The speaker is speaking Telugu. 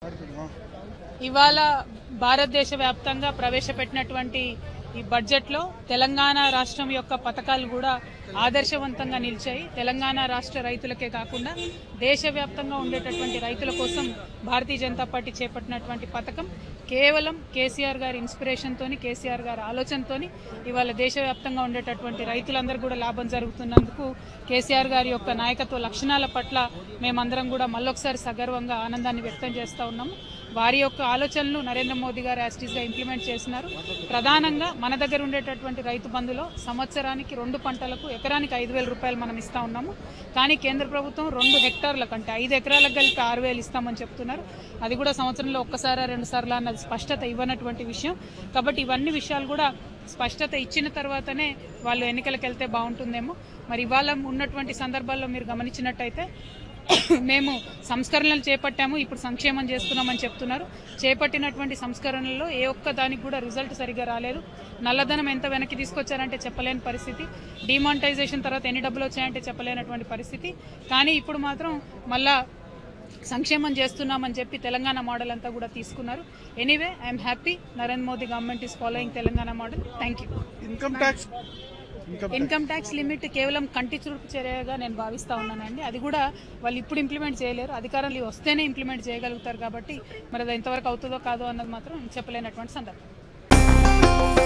ఇవాళ భారతదేశ వ్యాప్తంగా ప్రవేశపెట్టినటువంటి ఈ బడ్జెట్లో తెలంగాణ రాష్ట్రం యొక్క పథకాలు కూడా ఆదర్శవంతంగా నిలిచాయి తెలంగాణ రాష్ట్ర రైతులకే కాకుండా దేశవ్యాప్తంగా ఉండేటటువంటి రైతుల కోసం భారతీయ జనతా పార్టీ చేపట్టినటువంటి పథకం కేవలం కేసీఆర్ గారి ఇన్స్పిరేషన్తోని కేసీఆర్ గారి ఆలోచనతోని ఇవాళ దేశవ్యాప్తంగా ఉండేటటువంటి రైతులందరూ కూడా లాభం జరుగుతున్నందుకు కేసీఆర్ గారి యొక్క నాయకత్వ లక్షణాల పట్ల మేమందరం కూడా మళ్ళొకసారి సగర్వంగా ఆనందాన్ని వ్యక్తం చేస్తూ ఉన్నాము వారి యొక్క ఆలోచనలు నరేంద్ర మోదీ గారు యాస్టీస్గా ఇంప్లిమెంట్ చేసినారు ప్రధానంగా మన దగ్గర ఉండేటటువంటి రైతు బంధులో సంవత్సరానికి రెండు పంటలకు ఎకరానికి ఐదు వేల రూపాయలు మనం ఇస్తా ఉన్నాము కానీ కేంద్ర ప్రభుత్వం రెండు హెక్టార్లకు అంటే ఐదు ఎకరాలకు కలిపి ఆరు వేలు ఇస్తామని చెప్తున్నారు అది కూడా సంవత్సరంలో ఒక్కసారా రెండు సార్లు అన్నది స్పష్టత ఇవ్వనటువంటి విషయం కాబట్టి ఇవన్నీ విషయాలు కూడా స్పష్టత ఇచ్చిన తర్వాతనే వాళ్ళు ఎన్నికలకు వెళ్తే బాగుంటుందేమో మరి ఇవాళ ఉన్నటువంటి సందర్భాల్లో మీరు గమనించినట్టయితే మేము సంస్కరణలు చేపట్టాము ఇప్పుడు సంక్షేమం చేస్తున్నామని చెప్తున్నారు చేపట్టినటువంటి సంస్కరణల్లో ఏ ఒక్క దానికి కూడా రిజల్ట్ సరిగా రాలేదు నల్లధనం ఎంత వెనక్కి తీసుకొచ్చారంటే చెప్పలేని పరిస్థితి డిమానిటైజేషన్ తర్వాత ఎన్ని డబ్బులు వచ్చాయంటే చెప్పలేనటువంటి పరిస్థితి కానీ ఇప్పుడు మాత్రం మళ్ళా సంక్షేమం చేస్తున్నామని చెప్పి తెలంగాణ మోడల్ అంతా కూడా తీసుకున్నారు anyway I'm happy Narendra Modi government is following Telangana model thank you income tax income income tax limit కేవలం కంటి చురుకు చర్యగా నేను భావిస్తా ఉన్నానండి అది కూడా వాళ్ళు ఇప్పుడు ఇంప్లిమెంట్ చేయలేరు అధికారులు వస్తేనే ఇంప్లిమెంట్ చేయగలుగుతారు కాబట్టి మరి అది ఎంతవరకు అవుతుందో కాదో అన్నది మాత్రం చెప్పలేనటువంటి సందర్భం